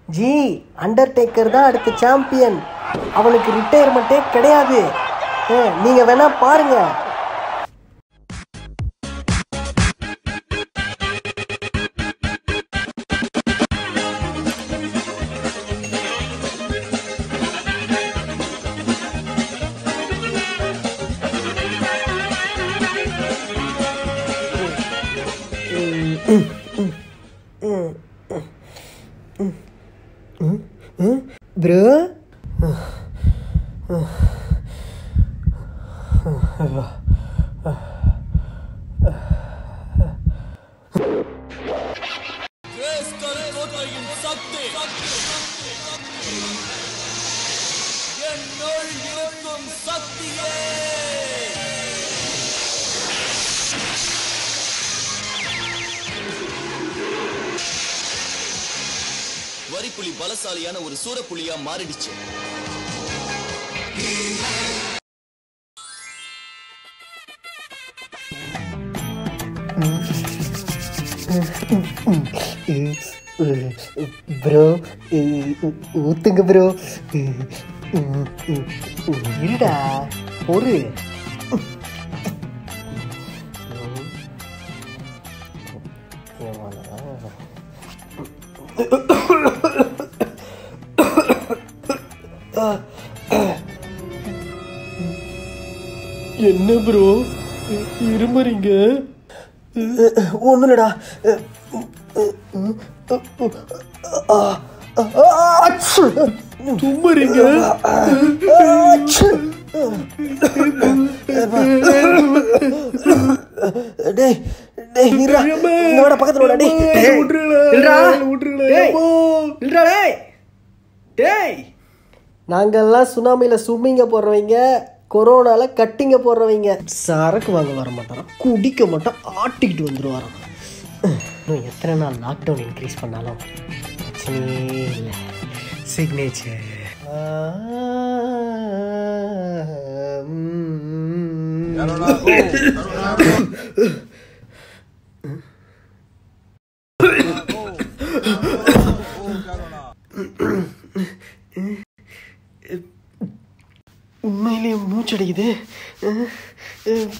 G Undertaker தான் அடுத்த champion அவனுக்கு ரிட்டையர்மெண்ட்டே கிடையாது அஹ், நீங்க வேணா பாருங்க ப்ரோ கிரேஸ்கர் கோட்டையின் சக்தி என்னுள் இருக்கும் சக்தியே வரிப்புலி பலசாலியான ஒரு சூரப்புலியா மாறிடுச்சு ப்ரோ ஊத்துங்க ப்ரோ இருடா ஒரு என்ன ப்ரோ இருமறீங்க ஒன்றும் இல்லடா தும்மறீங்க டேய் டேய் இருடா இங்க வாடா பக்கத்துல வாடா டேய் டேய் விட்ருடா விட்ருடா டேய் டேய் நாங்கெல்லாம் சுனாமியில் சும்மிங்க போடுறவங்க கொரோனால கட்டிங்க போடுறவங்க சரக்கு வாங்க வர மாட்டோம் குடிக்க மாட்டோம் ஆட்டிக்கிட்டு வந்துடுவாரோம் இன்னும் எத்தனை நாள் லாக்டவுன் இன்க்ரீஸ் பண்ணாலும் பிரச்சனையே இல்லை சிக்னேச்சர் உண்மையிலேயே மூச்சடிக்குது